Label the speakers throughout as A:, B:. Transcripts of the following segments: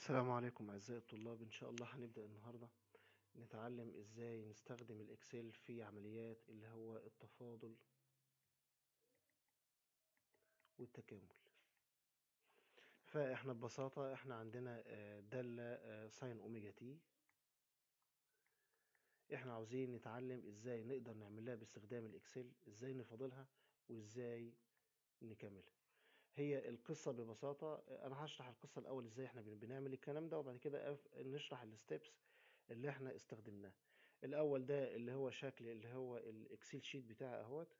A: السلام عليكم أعزائي الطلاب إن شاء الله هنبدأ النهاردة نتعلم إزاي نستخدم الإكسل في عمليات اللي هو التفاضل والتكامل فإحنا ببساطة إحنا عندنا آه، دالة آه، ساين أوميجا تي إحنا عاوزين نتعلم إزاي نقدر نعملها باستخدام الإكسل إزاي نفاضلها وإزاي نكملها هي القصة ببساطة أنا هشرح القصة الأول إزاي إحنا بن- بنعمل الكلام ده وبعد كده أف- نشرح الستبس اللي إحنا استخدمناه الأول ده اللي هو شكل اللي هو الإكسل شيت بتاعي أهوت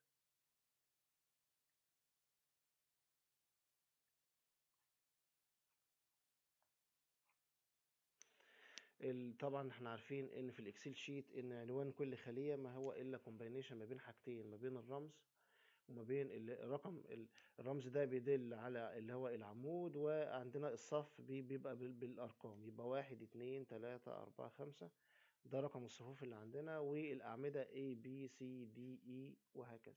A: ال- طبعا احنا عارفين ان في الاكسل شيت ان عنوان كل خلية ما هو الا كومباينيشن ما بين حاجتين ما بين الرمز وما بين ال- الرقم ال- الرمز ده بيدل على اللي هو العمود وعندنا الصف بي- بيبقى بال- بالارقام يبقى واحد اتنين تلاتة اربعة خمسة ده رقم الصفوف اللي عندنا والاعمدة A B C D E وهكذا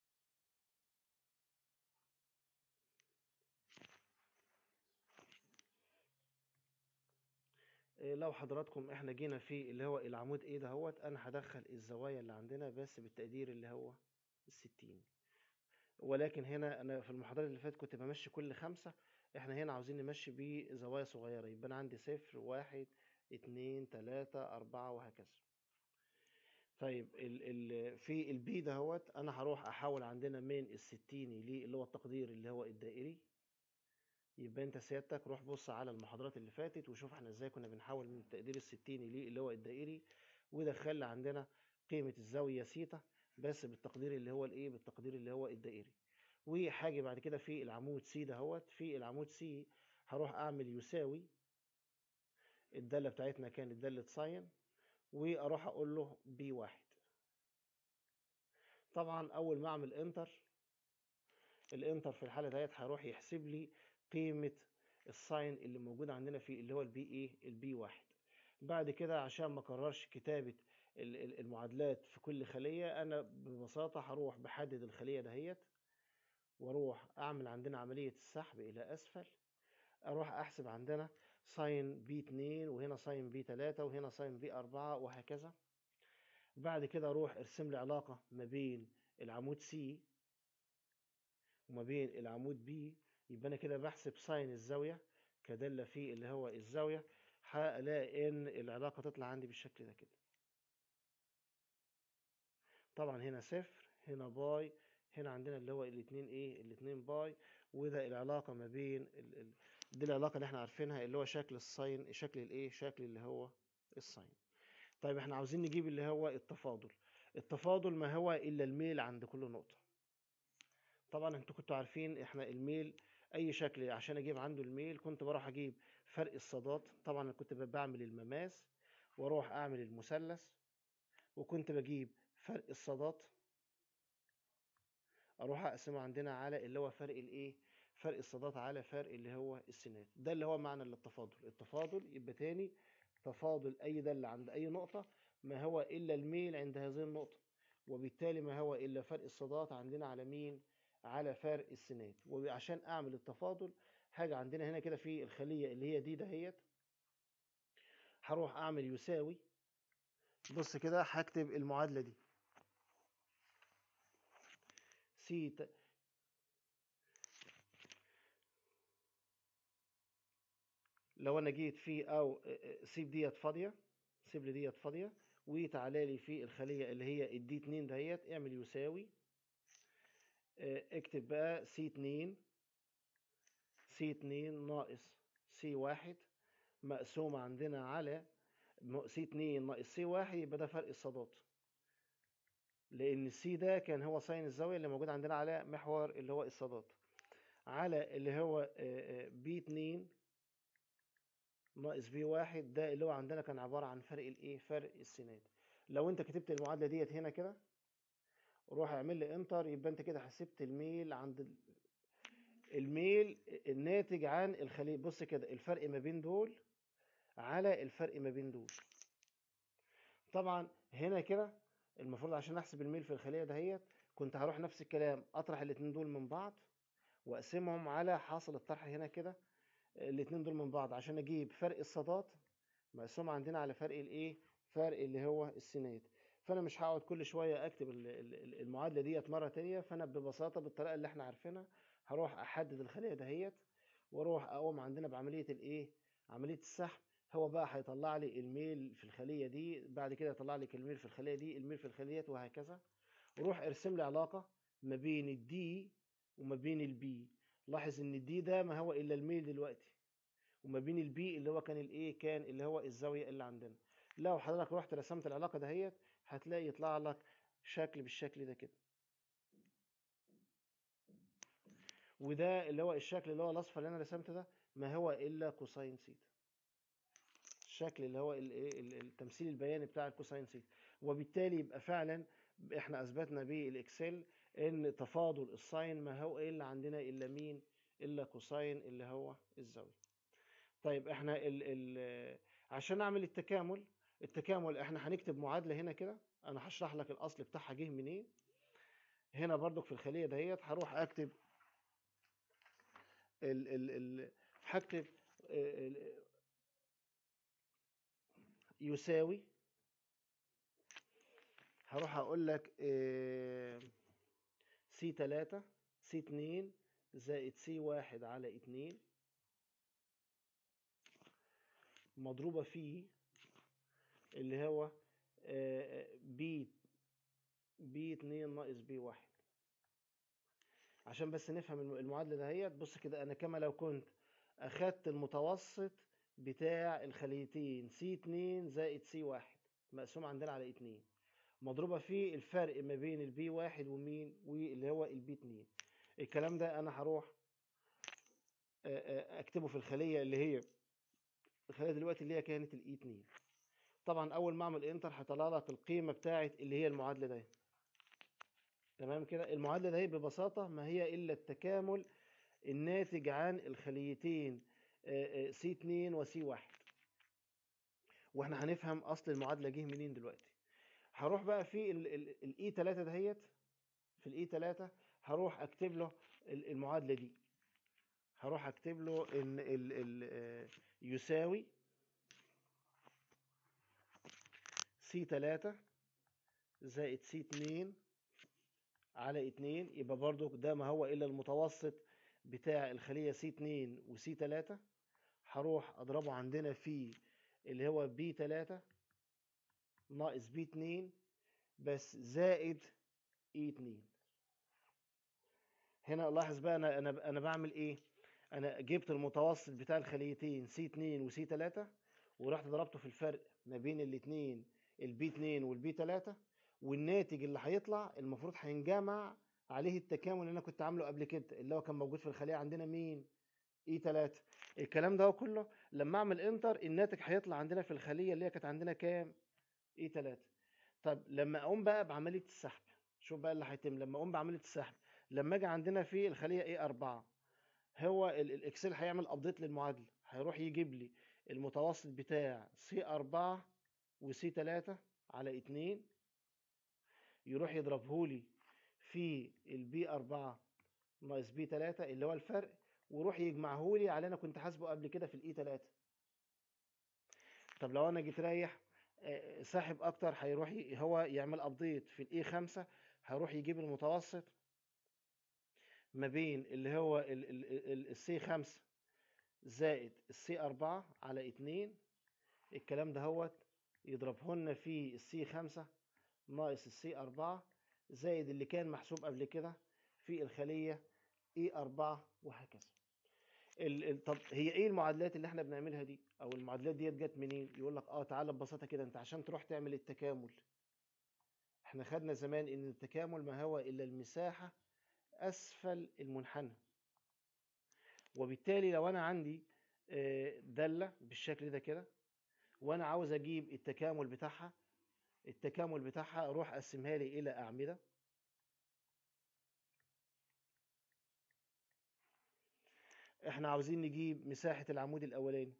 A: إيه، لو حضراتكم احنا جينا في اللي هو العمود ايه دهوت انا هدخل الزوايا اللي عندنا بس بالتقدير اللي هو الستين ولكن هنا انا في المحاضرة اللي فاتت كنت بمشي كل خمسة احنا هنا عاوزين نمشي بزوايا صغيرة يبقى انا عندي صفر واحد اتنين تلاتة اربعة وهكذا طيب ال ال في البي دهوت انا هروح احول عندنا من الستيني ليه اللي هو التقدير اللي هو الدائري يبقى انت سيادتك روح بص على المحاضرات اللي فاتت وشوف احنا ازاي كنا بنحول من التقدير الستيني ليه اللي هو الدائري ودخل لي عندنا قيمة الزاوية سيتا بس بالتقدير اللي هو الايه بالتقدير اللي هو الدائري وحاجة بعد كده في العمود سي دهوت في العمود سي هروح اعمل يساوي الدالة بتاعتنا كانت دالة ساين واروح اقول له بي واحد طبعا اول ما اعمل انتر الانتر في الحالة ديت هيروح يحسب لي قيمة الساين اللي موجود عندنا في اللي هو البي ايه البي واحد بعد كده عشان ما اكررش كتابة ال- ال- المعادلات في كل خلية انا ببساطة هروح بحدد الخلية دهيت واروح اعمل عندنا عملية السحب الى اسفل اروح احسب عندنا ساين بي 2 وهنا ساين بي 3 وهنا ساين بي 4 وهكذا بعد كده اروح ارسم لي علاقة ما بين العمود سي وما بين العمود بي يبقى انا كده بحسب ساين الزاوية كدالة في اللي هو الزاوية هلاقي ان العلاقة تطلع عندي بالشكل ده كده طبعا هنا صفر هنا باي هنا عندنا اللي هو الاتنين ايه الاتنين باي وده العلاقة ما بين ال... ال... دي العلاقة اللي احنا عارفينها اللي هو شكل الساين شكل الايه شكل اللي هو الساين طيب احنا عاوزين نجيب اللي هو التفاضل التفاضل ما هو الا الميل عند كل نقطة طبعا انتوا كنتوا عارفين احنا الميل اي شكل عشان اجيب عنده الميل كنت بروح اجيب فرق الصادات طبعا انا كنت بعمل المماس واروح اعمل المثلث وكنت بجيب فرق الصادات اروح اقسمه عندنا على اللي هو فرق الايه فرق الصادات على فرق اللي هو السينات ده اللي هو معنى التفاضل التفاضل يبقى تاني تفاضل اي دالة عند اي نقطة ما هو الا الميل عند هذه النقطة وبالتالي ما هو الا فرق الصادات عندنا على مين على فرق السينات وعشان اعمل التفاضل حاجة عندنا هنا كده في الخلية اللي هي دي دهيت هروح اعمل يساوي بص كده هكتب المعادلة دي سي ت... لو انا جيت في او سيب ديت فاضيه سيب لي ديت فاضيه وتعالى لي في الخليه اللي هي الدي 2 دهيت اعمل يساوي اه، اكتب بقى سي 2 سي 2 ناقص سي 1 مقسومه عندنا على سي 2 ناقص سي 1 يبقى ده فرق الصادات لان السي ده كان هو ساين الزاويه اللي موجود عندنا على محور اللي هو الصادات على اللي هو بي 2 ناقص بي واحد ده اللي هو عندنا كان عبارة عن فرق الايه فرق السينات لو انت كتبت المعادلة ديت هنا كده روح اعمل لي انتر يبقى انت كده حسبت الميل عند ال- الميل الناتج عن الخلية بص كده الفرق ما بين دول على الفرق ما بين دول طبعا هنا كده المفروض عشان احسب الميل في الخلية دهيت كنت هروح نفس الكلام اطرح الاتنين دول من بعض واقسمهم على حاصل الطرح هنا كده الاتنين دول من بعض عشان اجيب فرق الصادات مقسوم عندنا على فرق الايه فرق اللي هو السينات فانا مش هقعد كل شويه اكتب ال- ال- المعادله ديت مره تانية فانا ببساطه بالطريقه اللي احنا عارفينها هروح احدد الخليه دهيت واروح اقوم عندنا بعمليه الايه عمليه السحب هو بقى هيطلع لي الميل في الخليه دي بعد كده يطلع لك الميل في الخليه دي الميل في الخليه ديت وهكذا وروح ارسم لي علاقه ما بين الدي وما بين البي لاحظ ان الدي ده ما هو الا الميل دلوقتي وما بين البي اللي هو كان الايه كان اللي هو الزاويه اللي عندنا لو حضرتك رحت رسمت العلاقه دهيت هتلاقي يطلع لك شكل بالشكل ده كده وده اللي هو الشكل اللي هو الاصفر اللي انا رسمته ده ما هو الا كوساين سيتا الشكل اللي هو الايه ال- التمثيل البياني بتاع الكوساين سيتا وبالتالي يبقى فعلا احنا اثبتنا بالاكسل ان تفاضل الساين ما هو الا عندنا الا مين الا كوساين اللي هو الزاويه طيب احنا ال ال عشان اعمل التكامل التكامل احنا هنكتب معادله هنا كده انا هشرح لك الاصل بتاعها جه منين هنا برضك في الخليه دهيت هروح اكتب ال ال ال هكتب ال- يساوي هروح اقول لك سي تلاتة سي اتنين زائد سي واحد على اتنين مضروبة في اللي هو بي بي اتنين ناقص بي واحد عشان بس نفهم الم- المعادلة دهيت بص كده أنا كما لو كنت أخدت المتوسط بتاع الخليتين سي اتنين زائد سي واحد مقسوم عندنا على اتنين مضروبة في الفرق ما بين البي واحد ومين واللي هو البي اتنين الكلام ده أنا هروح آه، آه، أكتبه في الخلية اللي هي الخلية دلوقتي اللي هي كانت الاي 2 طبعا أول ما أعمل انتر هيطلع لك القيمة بتاعت اللي هي المعادلة دي تمام كده المعادلة دي ببساطة ما هي إلا التكامل الناتج عن الخليتين سي 2 وسي 1 واحنا هنفهم اصل المعادله جه منين دلوقتي هروح بقى في الاي 3 دهيت في الاي 3 هروح اكتب له ال- المعادله دي هروح اكتب له ان ال ال يساوي سي 3 زائد سي 2 على 2 يبقى برضو ده ما هو الا المتوسط بتاع الخليه سي 2 وسي 3 هروح اضربه عندنا في اللي هو بي 3 ناقص بي 2 بس زائد اي 2 هنا لاحظ بقى انا انا انا بعمل ايه انا جبت المتوسط بتاع الخليتين سي 2 وسي 3 ورحت ضربته في الفرق ما بين الاثنين البي 2 والبي 3 والناتج اللي هيطلع المفروض هينجمع عليه التكامل اللي انا كنت عامله قبل كده اللي هو كان موجود في الخليه عندنا مين اي 3 الكلام ده كله لما اعمل انتر الناتج هيطلع عندنا في الخليه اللي هي كانت عندنا كام اي 3 طب لما اقوم بقى بعمليه السحب شوف بقى اللي هيتم لما اقوم بعمليه السحب لما اجي عندنا في الخليه اي 4 هو ال- الاكسل هيعمل ابديت للمعادله هيروح يجيب لي المتوسط بتاع سي 4 وسي 3 على 2 يروح يضربه لي في البي 4 ناقص بي 3 اللي هو الفرق ويروح يجمعه لي على انا كنت حاسبه قبل كده في الاي 3 طب لو انا جيت رايح آه، ساحب اكتر هيروح ي- هو يعمل ابديت في الاي 5 هيروح يجيب المتوسط ما بين اللي هو السي 5 زائد السي 4 على 2 الكلام ده هوت يضربه لنا في السي 5 ناقص السي 4 زائد اللي كان محسوب قبل كده في الخلية اي 4 وهكذا ال ال طب هي ايه المعادلات اللي احنا بنعملها دي او المعادلات ديت جت منين يقول لك اه تعالى ببساطه كده انت عشان تروح تعمل التكامل احنا خدنا زمان ان التكامل ما هو الا المساحه اسفل المنحنى وبالتالي لو انا عندي آه، داله بالشكل ده كده وانا عاوز اجيب التكامل بتاعها التكامل بتاعها اروح اقسمها لي الى اعمده احنا عاوزين نجيب مساحه العمود الاولاني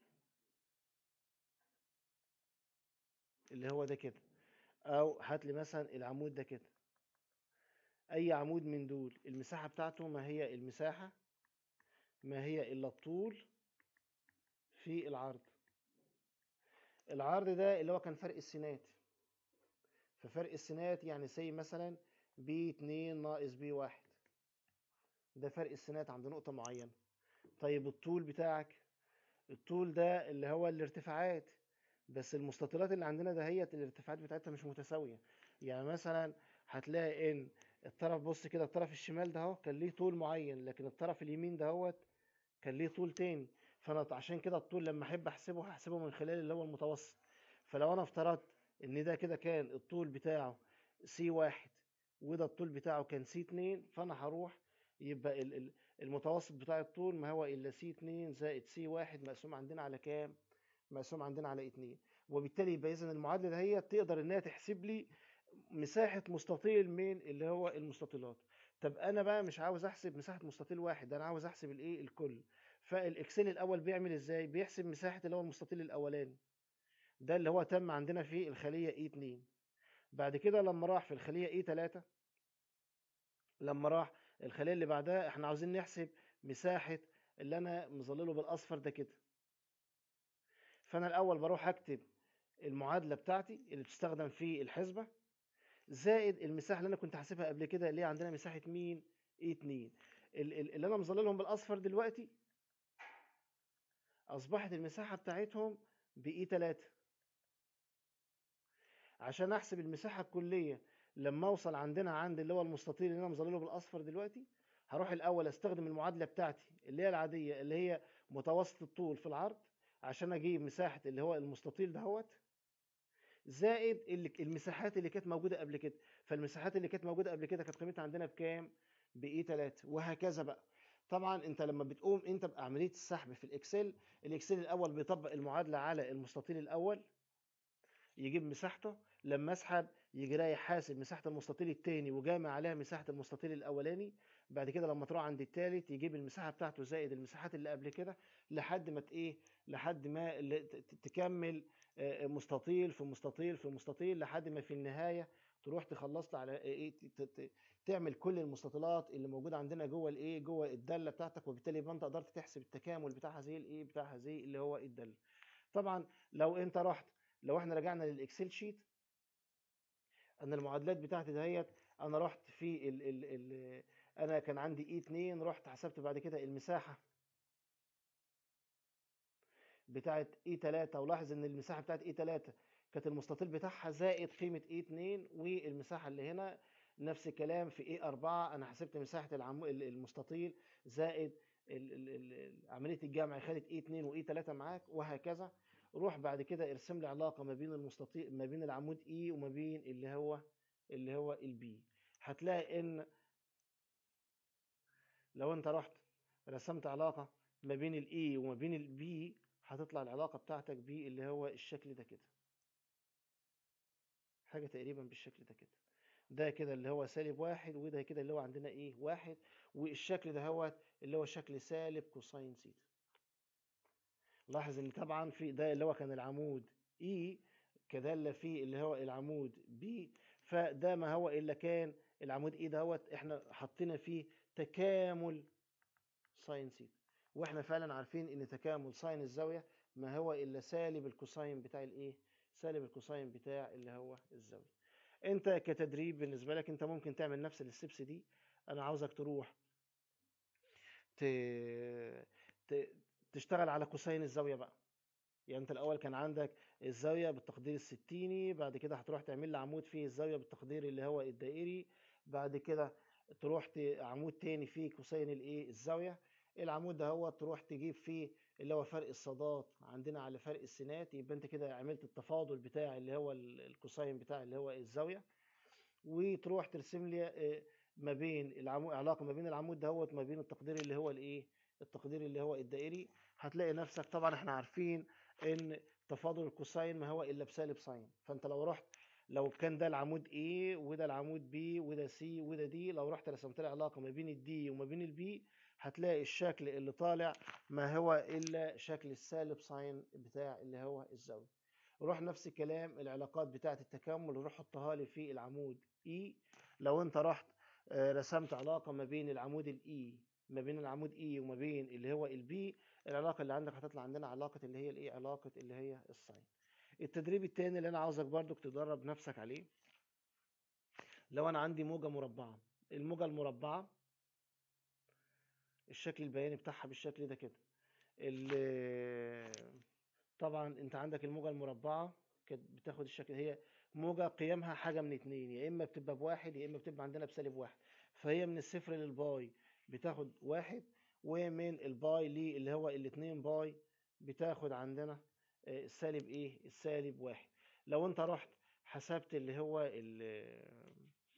A: اللي هو ده كده او هات لي مثلا العمود ده كده اي عمود من دول المساحه بتاعته ما هي المساحه ما هي الا الطول في العرض العرض ده اللي هو كان فرق السينات ففرق السينات يعني سي مثلا بي 2 ناقص بي 1 ده فرق السينات عند نقطة معينة طيب الطول بتاعك الطول ده اللي هو الارتفاعات بس المستطيلات اللي عندنا دهيت الارتفاعات بتاعتها مش متساوية يعني مثلا هتلاقي ان الطرف بص كده الطرف الشمال ده اهو كان ليه طول معين لكن الطرف اليمين دهوت كان ليه طول تاني فانا عشان كده الطول لما احب احسبه هحسبه من خلال اللي هو المتوسط فلو انا افترضت ان ده كده كان الطول بتاعه سي واحد وده الطول بتاعه كان سي اتنين فانا هروح يبقى ال- ال- المتوسط بتاع الطول ما هو الا سي اتنين زائد سي واحد مقسوم عندنا على كام مقسوم عندنا على اتنين وبالتالي يبقى اذا المعادله ده هي تقدر انها تحسب لي مساحه مستطيل من اللي هو المستطيلات طب انا بقى مش عاوز احسب مساحه مستطيل واحد انا عاوز احسب الايه الكل فالاكسل الاول بيعمل ازاي بيحسب مساحه اللي هو المستطيل الاولاني ده اللي هو تم عندنا في الخليه اي 2 بعد كده لما راح في الخليه اي 3 لما راح الخليه اللي بعدها احنا عاوزين نحسب مساحه اللي انا مظلله بالاصفر ده كده فانا الاول بروح اكتب المعادله بتاعتي اللي بتستخدم في الحسبه زائد المساحه اللي انا كنت حاسبها قبل كده اللي هي عندنا مساحه مين اي 2 ال- ال- اللي انا مظللهم بالاصفر دلوقتي اصبحت المساحه بتاعتهم باي 3 عشان احسب المساحه الكليه لما اوصل عندنا عند اللي هو المستطيل اللي انا مظلله بالاصفر دلوقتي هروح الاول استخدم المعادله بتاعتي اللي هي العاديه اللي هي متوسط الطول في العرض عشان اجيب مساحه اللي هو المستطيل دهوت زائد اللي المساحات اللي كانت موجوده قبل كده فالمساحات اللي كانت موجوده قبل كده كانت قيمتها عندنا بكام باي 3 وهكذا بقى طبعا انت لما بتقوم انت بعمليه السحب في الاكسل الاكسل الاول بيطبق المعادله على المستطيل الاول يجيب مساحته لما اسحب يجي رايح حاسب مساحه المستطيل الثاني وجامع عليها مساحه المستطيل الاولاني بعد كده لما تروح عند الثالث يجيب المساحه بتاعته زائد المساحات اللي قبل كده لحد ما ت- ايه لحد ما ل- ت- ت- تكمل آه، مستطيل في مستطيل في مستطيل لحد ما في النهايه تروح تخلص لي على ايه ت- ت- ت- تعمل كل المستطيلات اللي موجوده عندنا جوه الايه جوه الداله بتاعتك وبالتالي يبقى انت قدرت تحسب التكامل بتاع هذه الايه بتاع هذه اللي هو الداله طبعا لو انت رحت لو احنا رجعنا للاكسل شيت انا المعادلات بتاعتي دهيت انا رحت في ال ال ال انا كان عندي اي 2 رحت حسبت بعد كده المساحه بتاعت اي 3 ولاحظ ان المساحه بتاعت اي 3 كانت المستطيل بتاعها زائد قيمه اي 2 والمساحه اللي هنا نفس الكلام في اي 4 انا حسبت مساحه العمو ال- المستطيل زائد ال- ال- ال- عمليه الجمع خدت اي 2 واي 3 معاك وهكذا روح بعد كده ارسم لي علاقه ما بين المستطيل ما بين العمود اي وما بين اللي هو اللي هو البي هتلاقي ان لو انت رحت رسمت علاقه ما بين الاي وما بين البي هتطلع العلاقه بتاعتك بي اللي هو الشكل ده كده حاجه تقريبا بالشكل ده كده ده كده اللي هو سالب واحد وده كده اللي هو عندنا ايه واحد والشكل ده هو اللي هو شكل سالب كوساين سيتا لاحظ ان طبعا في ده اللي هو كان العمود اي كدالة في اللي هو العمود بي فده ما هو الا كان العمود اي دوت احنا حطينا فيه تكامل ساين سيتا واحنا فعلا عارفين ان تكامل ساين الزاويه ما هو الا سالب الكوساين بتاع الايه سالب الكوساين بتاع اللي هو الزاويه انت كتدريب بالنسبه لك انت ممكن تعمل نفس الستبس دي انا عاوزك تروح ت... ت... تشتغل على كوساين الزاويه بقى يعني انت الاول كان عندك الزاويه بالتقدير الستيني بعد كده هتروح تعمل لي عمود فيه الزاويه بالتقدير اللي هو الدائري بعد كده تروح ت... عمود تاني فيه كوساين الايه الزاويه العمود ده هو تروح تجيب فيه اللي هو فرق الصادات عندنا على فرق السينات يبقى انت كده عملت التفاضل بتاع اللي هو ال- الكوساين بتاع اللي هو الزاويه وتروح ترسم لي آه، ما بين العمود علاقه ما بين العمود دهوت ما بين التقدير اللي هو الايه التقدير اللي هو الدائري هتلاقي نفسك طبعا احنا عارفين ان تفاضل الكوساين ما هو الا بسالب ساين فانت لو رحت لو كان ده العمود A وده العمود B وده C وده D لو رحت رسمت لي علاقه ما بين الدي وما بين البي هتلاقي الشكل اللي طالع ما هو الا شكل السالب ساين بتاع اللي هو الزاويه روح نفس الكلام العلاقات بتاعه التكامل روح حطها لي في العمود E لو انت رحت آه، رسمت علاقه ما بين العمود الاي ما بين العمود اي وما بين اللي هو البي العلاقة اللي عندك هتطلع عندنا علاقة اللي هي الايه علاقة اللي هي الساين التدريب التاني اللي انا عاوزك برضك تدرب نفسك عليه لو انا عندي موجة مربعة الموجة المربعة الشكل البياني بتاعها بالشكل ده كده ال- طبعا انت عندك الموجة المربعة كانت بتاخد الشكل هي موجة قيمها حاجة من اتنين يا اما بتبقى بواحد يا اما بتبقى عندنا بسالب واحد فهي من الصفر للباي بتاخد واحد ومن الباي لي اللي هو الاتنين باي بتاخد عندنا آه، السالب ايه السالب واحد لو انت رحت حسبت اللي هو ال-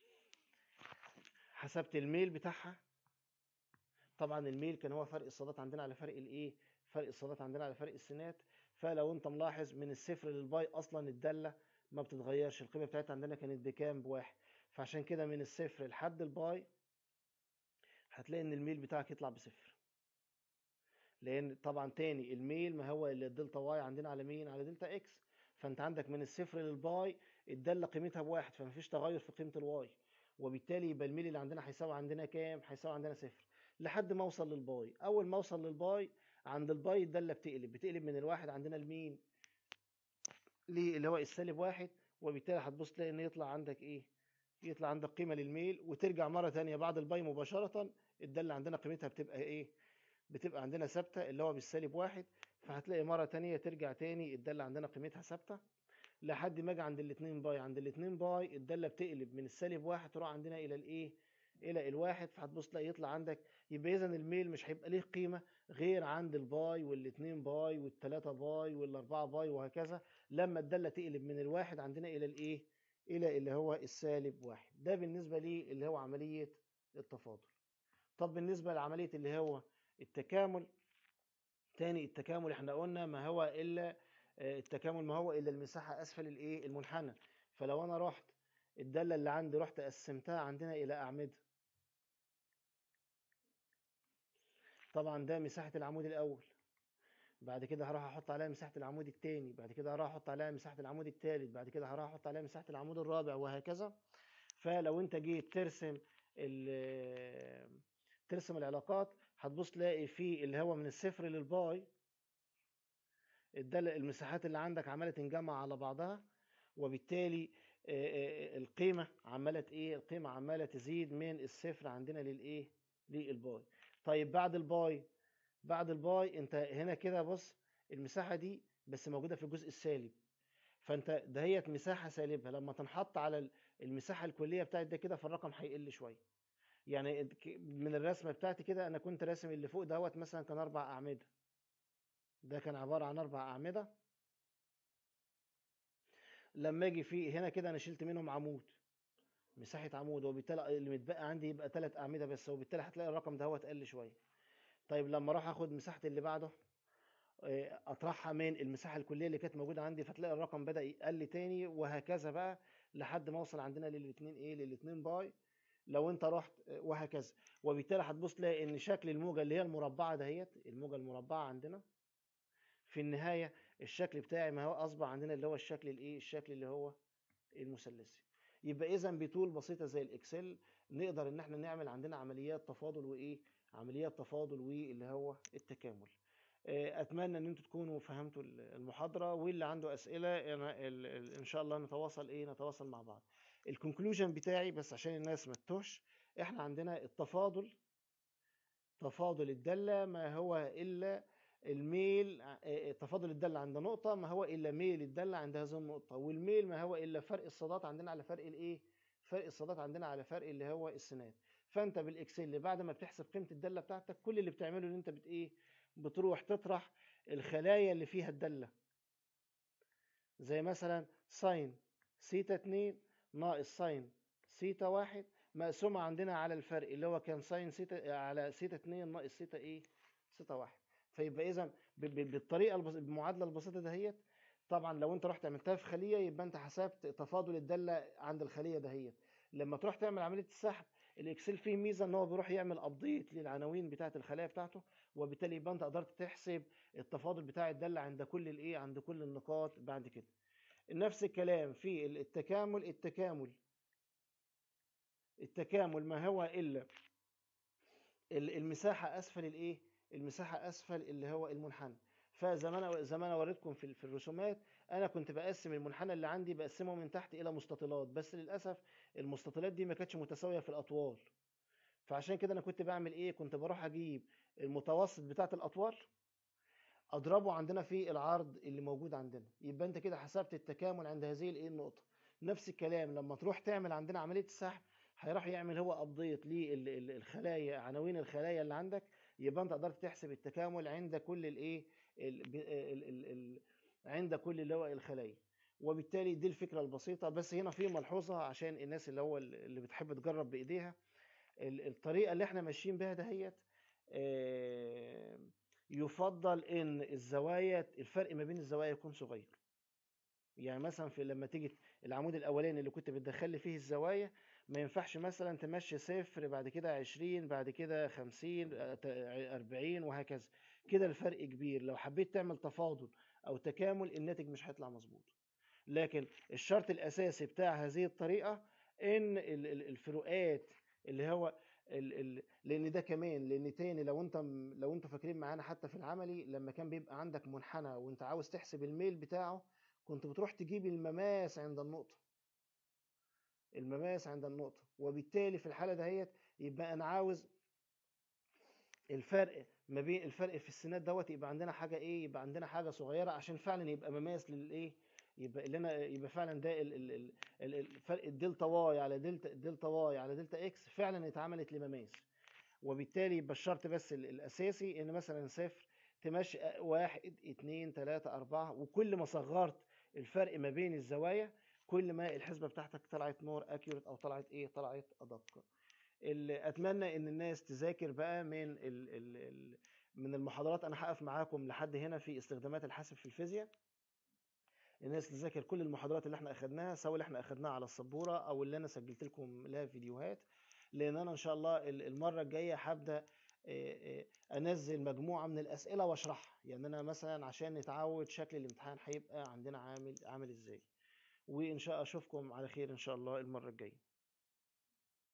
A: حسبت الميل بتاعها طبعا الميل كان هو فرق الصادات عندنا على فرق الايه فرق الصادات عندنا على فرق السينات فلو انت ملاحظ من الصفر للباي اصلا الداله ما بتتغيرش القيمه بتاعتها عندنا كانت بكام بواحد فعشان كده من الصفر لحد الباي هتلاقي ان الميل بتاعك يطلع بصفر لان طبعا تاني الميل ما هو الا الدلتا واي عندنا على مين على دلتا اكس فانت عندك من الصفر للباي الداله قيمتها بواحد فمفيش تغير في قيمه الواي وبالتالي يبقى الميل اللي عندنا هيساوي عندنا كام هيساوي عندنا صفر لحد ما اوصل للباي اول ما اوصل للباي عند الباي الداله بتقلب بتقلب من الواحد عندنا لمين ليه اللي هو السالب واحد وبالتالي هتبص تلاقي ان يطلع عندك ايه يطلع عندك قيمه للميل وترجع مره تانية بعد الباي مباشره الداله عندنا قيمتها بتبقى ايه بتبقى عندنا ثابته اللي هو بالسالب واحد فهتلاقي مره تانية ترجع تاني الداله عندنا قيمتها ثابته لحد ما اجي عند الاتنين باي عند الاتنين باي الداله بتقلب من السالب واحد تروح عندنا الى الايه الى الواحد فهتبص تلاقي يطلع عندك يبقى اذا الميل مش هيبقى ليه قيمه غير عند الباي والاتنين باي والتلاته باي والاربعه باي وهكذا لما الداله تقلب من الواحد عندنا الى الايه الى اللي هو السالب واحد ده بالنسبه لي اللي هو عمليه التفاضل طب بالنسبه لعمليه اللي هو التكامل تاني التكامل احنا قلنا ما هو الا آه، التكامل ما هو الا المساحه اسفل الايه المنحنى فلو انا رحت الداله اللي عندي رحت قسمتها عندنا الى اعمده طبعا ده مساحه العمود الاول بعد كده هروح احط عليها مساحه العمود الثاني بعد كده هروح احط عليها مساحه العمود الثالث بعد كده هروح احط عليها مساحه العمود الرابع وهكذا فلو انت جيت ترسم ال- ترسم العلاقات هتبص تلاقي في اللي هو من الصفر للباي الدالة المساحات اللي عندك عمالة تنجمع على بعضها وبالتالي آه، آه، القيمة عمالة ايه القيمة عمالة تزيد من الصفر عندنا للايه للباي طيب بعد الباي بعد الباي انت هنا كده بص المساحة دي بس موجودة في الجزء السالب فانت دهيت مساحة سالبة لما تنحط على ال- المساحة الكلية بتاعت ده كده فالرقم هيقل شوية يعني ك- من الرسمة بتاعتي كده انا كنت راسم اللي فوق دوت مثلا كان اربع اعمدة ده كان عبارة عن اربع اعمدة لما اجي في هنا كده انا شلت منهم عمود مساحة عمود وبالتالي اللي متبقى عندي يبقى ثلاث اعمدة بس وبالتالي هتلاقي الرقم ده هو قل شوية طيب لما اروح اخد مساحة اللي بعده آه، اطرحها من المساحة الكلية اللي كانت موجودة عندي فتلاقي الرقم بدأ يقل تاني وهكذا بقى لحد ما اوصل عندنا للاتنين ايه للاتنين باي لو انت رحت آه، وهكذا وبالتالي هتبص تلاقي ان شكل الموجة اللي هي المربعة دهيت الموجة المربعة عندنا في النهاية الشكل بتاعي ما هو أصبح عندنا اللي هو الشكل الإيه الشكل اللي هو المثلثي يبقى إذا بطول بسيطة زي الإكسل نقدر إن إحنا نعمل عندنا عمليات تفاضل وإيه عمليات تفاضل واللي هو التكامل آه، أتمنى إن أنتوا تكونوا فهمتوا المحاضرة واللي عنده أسئلة أنا ال- ال- إن شاء الله نتواصل إيه نتواصل مع بعض الكونكلوجن بتاعي بس عشان الناس ما تتوهش إحنا عندنا التفاضل تفاضل الدالة ما هو إلا الميل آه، تفاضل الدالة عند نقطة ما هو إلا ميل الدالة عند هذه النقطة والميل ما هو إلا فرق الصادات عندنا على فرق الإيه؟ فرق الصادات عندنا على فرق اللي هو السينات فأنت بالإكسل بعد ما بتحسب قيمة الدالة بتاعتك كل اللي بتعمله إن أنت بت إيه؟ بتروح تطرح الخلايا اللي فيها الدالة زي مثلا ساين سيتا 2 ناقص ساين سيتا 1 مقسومة عندنا على الفرق اللي هو كان ساين سيتا على سيتا 2 ناقص سيتا ايه سيتا 1 فيبقى اذا ب- ب- بالطريقه البس... بالمعادله البسيطه دهيت طبعا لو انت رحت عملتها في خليه يبقى انت حسبت تفاضل الداله عند الخليه دهيت لما تروح تعمل عمليه السحب الاكسل فيه ميزه ان هو بيروح يعمل ابديت للعناوين بتاعه الخلايا بتاعته وبالتالي يبقى انت قدرت تحسب التفاضل بتاع الداله عند كل الايه عند كل النقاط بعد كده نفس الكلام في التكامل التكامل التكامل ما هو الا ال- المساحه اسفل الايه المساحه اسفل اللي هو المنحنى فزي ما انا زي ما انا وريتكم في في الرسومات انا كنت بقسم المنحنى اللي عندي بقسمه من تحت الى مستطيلات بس للاسف المستطيلات دي ما كانتش متساويه في الاطوال فعشان كده انا كنت بعمل ايه كنت بروح اجيب المتوسط بتاعت الاطوال اضربه عندنا في العرض اللي موجود عندنا يبقى انت كده حسبت التكامل عند هذه الايه النقطه نفس الكلام لما تروح تعمل عندنا عمليه السحب هيروح يعمل هو ابديت للخلايا عناوين الخلايا اللي عندك يبقى انت قدرت تحسب التكامل عند كل الايه ال- ال- ال- ال- عند كل اللي هو الخلايا وبالتالي دي الفكره البسيطه بس هنا في ملحوظه عشان الناس اللي هو اللي بتحب تجرب بايديها ال- الطريقه اللي احنا ماشيين بها دهيت آه، يفضل ان الزوايا الفرق ما بين الزوايا يكون صغير يعني مثلا في لما تيجي العمود الاولاني اللي كنت بتدخل فيه الزوايا ما ينفعش مثلا تمشي صفر بعد كده عشرين بعد كده خمسين أربعين وهكذا كده الفرق كبير لو حبيت تعمل تفاضل أو تكامل الناتج مش هيطلع مظبوط لكن الشرط الأساسي بتاع هذه الطريقة إن ال- ال- الفروقات اللي هو ال ال لان ده كمان لان تاني لو انت لو انتوا فاكرين معانا حتى في العملي لما كان بيبقى عندك منحنى وانت عاوز تحسب الميل بتاعه كنت بتروح تجيب المماس عند النقطة المماس عند النقطة وبالتالي في الحالة دهيت يبقى أنا عاوز الفرق ما بين الفرق في السنات دوت يبقى عندنا حاجة إيه يبقى عندنا حاجة صغيرة عشان فعلا يبقى مماس للإيه يبقى اللي أنا يبقى فعلا ده ال- ال- ال- ال- الفرق الدلتا واي على دلتا دلتا واي على دلتا إكس فعلا اتعملت لمماس وبالتالي يبقى الشرط بس ال- الأساسي إن مثلا صفر تمشي واحد اتنين تلاتة أربعة وكل ما صغرت الفرق ما بين الزوايا كل ما الحسبة بتاعتك طلعت مور اكيوريت او طلعت ايه طلعت ادق ال- اتمنى ان الناس تذاكر بقى من ال ال ال من المحاضرات انا هقف معاكم لحد هنا في استخدامات الحاسب في الفيزياء الناس تذاكر كل المحاضرات اللي احنا اخدناها سواء اللي احنا اخدناها على السبوره او اللي انا سجلت لكم لها فيديوهات لان انا ان شاء الله ال- المره الجايه هبدا آه، آه، انزل مجموعه من الاسئله واشرحها يعني انا مثلا عشان نتعود شكل الامتحان هيبقى عندنا عامل عامل ازاي وان شاء اشوفكم على خير ان شاء الله المره الجايه